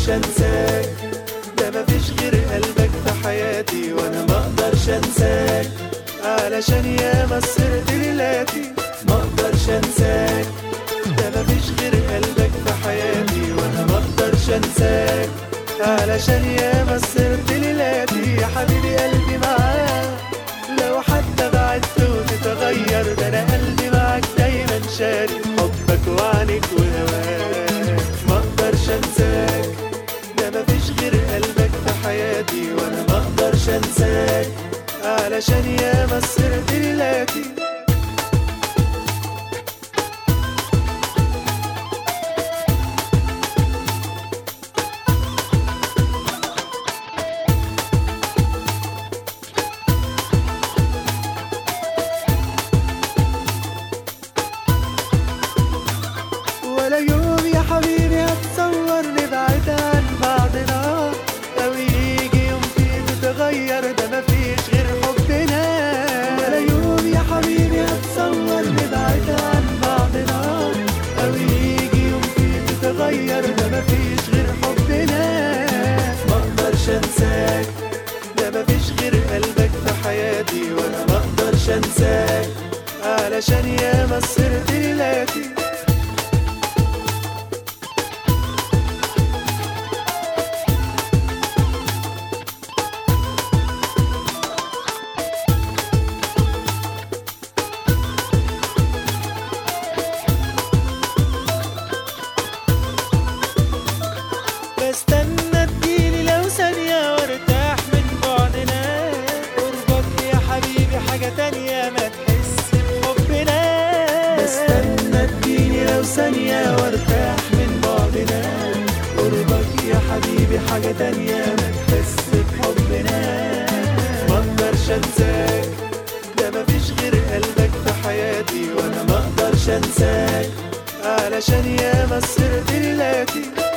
اقدرش انساك ده مفيش غير قلبك في حياتي وانا ما اقدرش انساك علشان ياما سهرت ليلاتي ما اقدرش انساك ده مفيش غير قلبك في حياتي وانا ما اقدرش انساك علشان ياما سهرت ليلاتي يا حبيبي قلبي معاك لو حتى بعدت وتتغير ده انا قلبي معاك دايما شاري حبك وعنك وهواك ما اقدرش انساك ده مفيش غير قلبك في حياتي وانا ما اقدرش انساك علشان ياما سهرت ليلاتي ولا يوم يا حبيبي هتصور نبعد عن بعضنا لو يجي يوم فيه تتغير ده مفيش غير حبنا ولا يوم يا حبيبي هتصور نبعد عن بعضنا لو يجي يوم فيه تتغير ده مفيش غير حبنا ما اقدرش انساك ده مفيش غير قلبك في حياتي وانا ما اقدرش انساك علشان ياما سهرت ليلاتي بستنى تجيلي لو ثانية وارتاح من بعدنا قربك يا حبيبي حاجة تانية ما تحس بحبنا بستنى تجيلي لو ثانية وارتاح من بعدنا قربك يا حبيبي حاجة تانية ما تحس بحبنا ما اقدرش انساك ده مفيش غير قلبك في حياتي وانا ما اقدرش انساك علشان ياما سهرت ليلاتي